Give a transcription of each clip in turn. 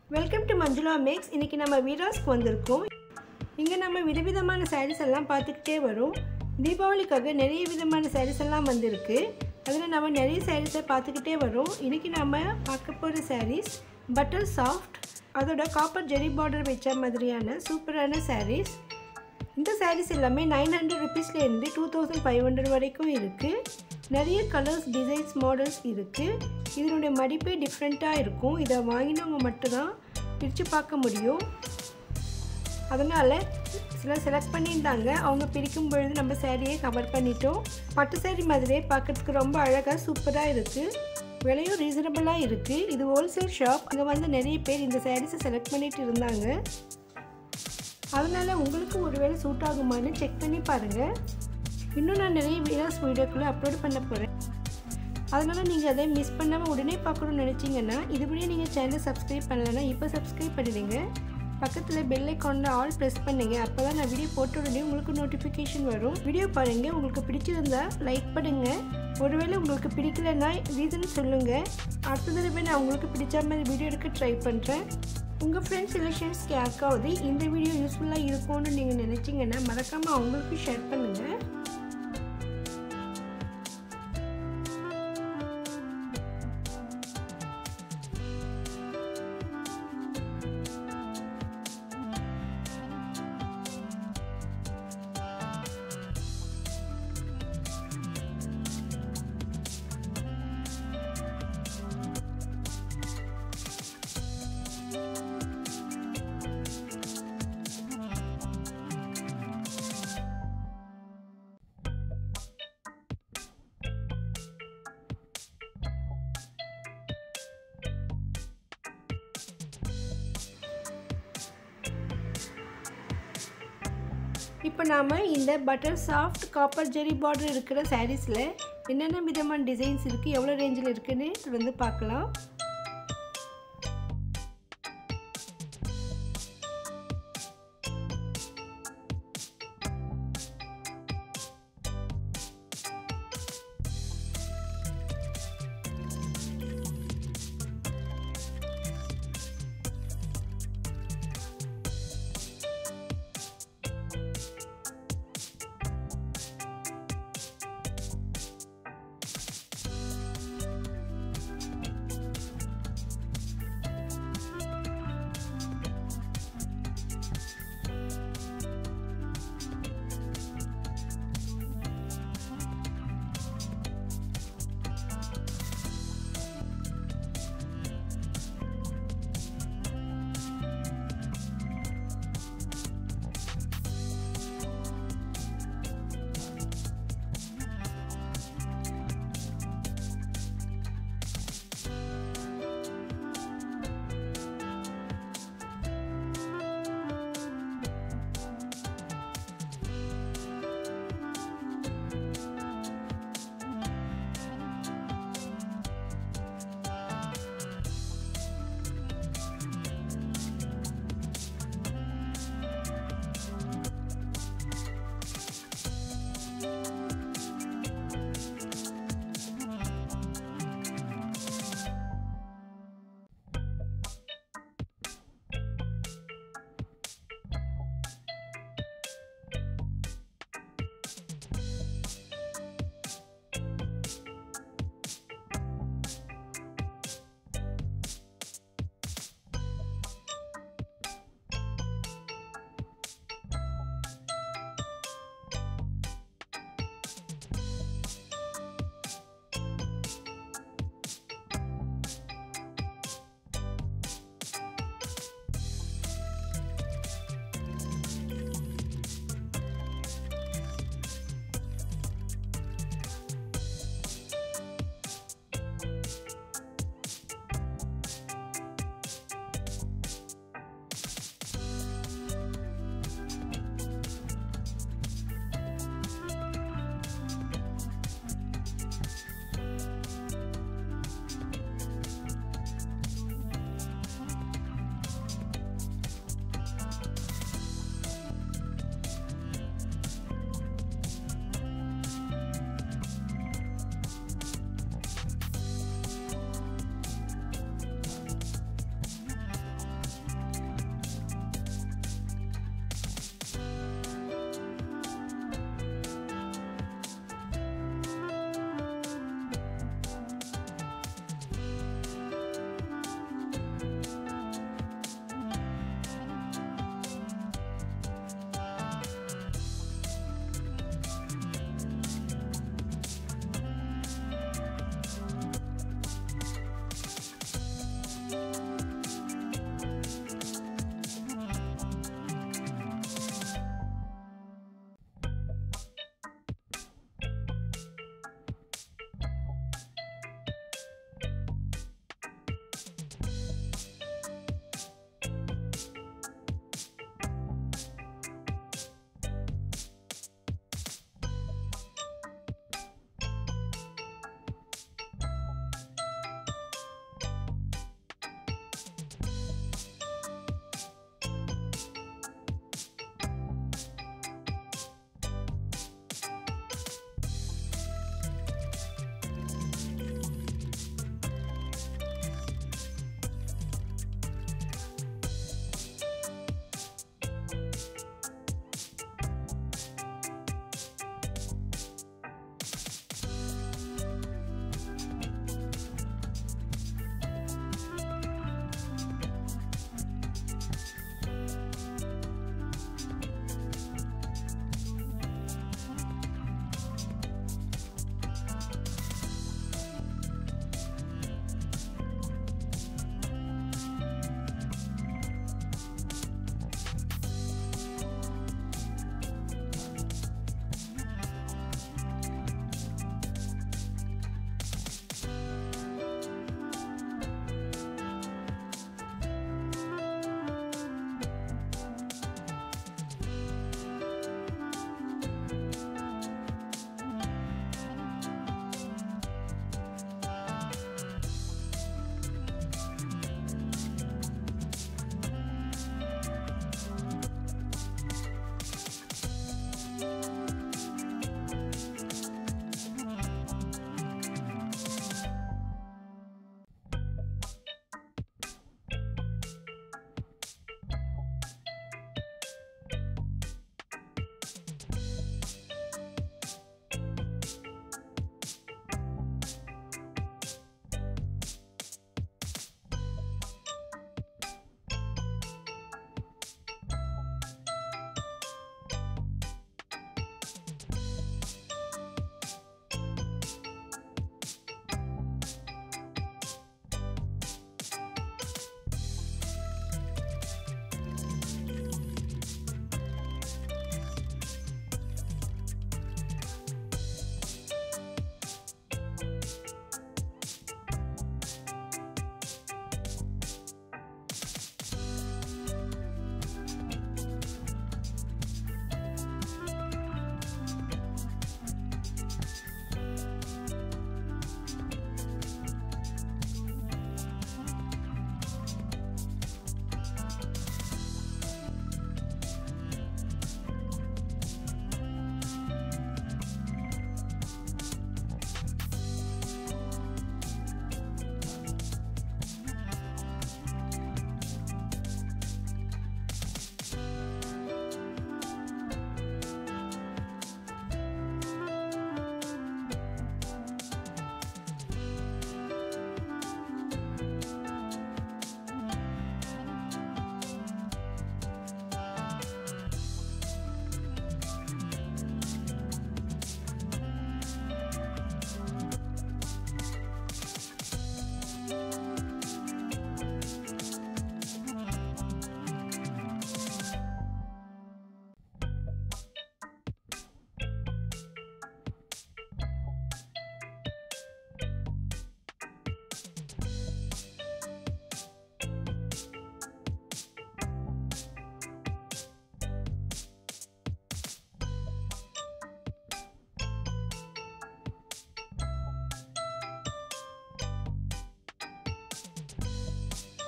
welcome to Manjula maths இன்றைக்கி நம்ம வீராஸ்க்கு வந்திருக்கோம் இங்கே நம்ம விதவிதமான சாரீஸ் எல்லாம் பார்த்துக்கிட்டே வரோம் தீபாவளிக்காக நிறைய விதமான சாரீஸ் எல்லாம் வந்திருக்கு அதில் நம்ம நிறைய சாரீஸை பார்த்துக்கிட்டே வரோம் இன்றைக்கி நம்ம பார்க்க போகிற சாரீஸ் பட்டர் சாஃப்ட் அதோட காப்பர் ஜெரி பார்டர் வச்ச மாதிரியான சூப்பரான சாரீஸ் இந்த சாரீஸ் எல்லாமே நைன் ஹண்ட்ரட் ருபீஸ்லேருந்து டூ தௌசண்ட் ஃபைவ் ஹண்ட்ரட் வரைக்கும் இருக்குது நிறைய கலர்ஸ் டிசைன்ஸ் மாடல்ஸ் இருக்குது இதனுடைய மடிப்பே டிஃப்ரெண்ட்டாக இருக்கும் இதை வாங்கினவங்க மட்டும்தான் பிரித்து பார்க்க முடியும் அதனால் சில செலக்ட் பண்ணியிருந்தாங்க அவங்க பிரிக்கும் பொழுது நம்ம சேரீயை கவர் பண்ணிட்டோம் பட்டு சேரீ மாதிரியே பார்க்கறதுக்கு ரொம்ப அழகாக சூப்பராக இருக்குது விலையும் ரீசனபிளாக இருக்குது இது ஹோல்சேல் ஷாப் அங்கே வந்து நிறைய பேர் இந்த சாரீஸை செலக்ட் பண்ணிட்டு இருந்தாங்க அதனால் உங்களுக்கு ஒருவேளை சூட் ஆகுமான்னு செக் பண்ணி பாருங்கள் இன்னும் நான் நிறைய வீடியோஸ் வீடியோக்குள்ளே அப்லோட் பண்ண போகிறேன் அதனால் நீங்கள் அதை மிஸ் பண்ணாமல் உடனே பார்க்கணும்னு நினச்சிங்கன்னா இதுபடியே நீங்கள் சேனலை சப்ஸ்கிரைப் பண்ணலைன்னா இப்போ சப்ஸ்கிரைப் பண்ணிடுங்க பக்கத்தில் பெல் ஐக்கானில் ஆல் ப்ரெஸ் பண்ணுங்கள் அப்போ தான் நான் வீடியோ போட்ட உடனே உங்களுக்கு நோட்டிஃபிகேஷன் வரும் வீடியோ பாருங்கள் உங்களுக்கு பிடிச்சிருந்தா லைக் பண்ணுங்கள் ஒருவேளை உங்களுக்கு பிடிக்கலன்னா ரீசன் சொல்லுங்கள் அடுத்த தடவை நான் உங்களுக்கு பிடிச்ச மாதிரி வீடியோ எடுக்க ட்ரை பண்ணுறேன் உங்கள் ஃப்ரெண்ட்ஸ் ரிலேஷன்ஸ்க்கு யாருக்காவது இந்த வீடியோ யூஸ்ஃபுல்லாக இருக்கும்னு நீங்கள் நினச்சிங்கன்னா மறக்காமல் அவங்களுக்கு ஷேர் பண்ணுங்கள் இப்போ நாம் இந்த butter soft copper zari border இருக்கிற சாரீஸில் என்னென்ன விதமான டிசைன்ஸ் இருக்குது எவ்வளோ ரேஞ்சில் இருக்குன்னு வந்து பார்க்கலாம்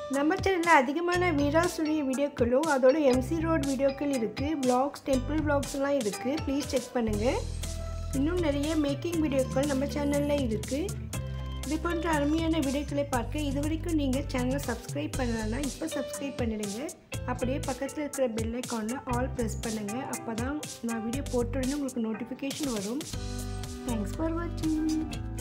நம்ம சேனலில் அதிகமான வீராசுரிய வீடியோக்களும் அதோட எம்சி ரோட் வீடியோக்கள் இருக்குது vlogs டெம்பிள் vlogsலாம் இருக்குது ப்ளீஸ் செக் பண்ணுங்கள் இன்னும் நிறைய மேக்கிங் வீடியோக்கள் நம்ம சேனலில் இருக்குது இது போன்ற அருமையான வீடியோக்களை பார்க்க இது வரைக்கும் நீங்கள் சேனலை சப்ஸ்கிரைப் பண்ணலன்னா இப்போ சப்ஸ்கிரைப் பண்ணிடுங்க அப்படியே பக்கத்தில் இருக்கிற பெல் ஐக்கானில் ஆல் ப்ரெஸ் பண்ணுங்கள் அப்போ தான் நான் வீடியோ போட்ட உடனே உங்களுக்கு நோட்டிஃபிகேஷன் வரும் தேங்க்ஸ் ஃபார் வாட்சிங்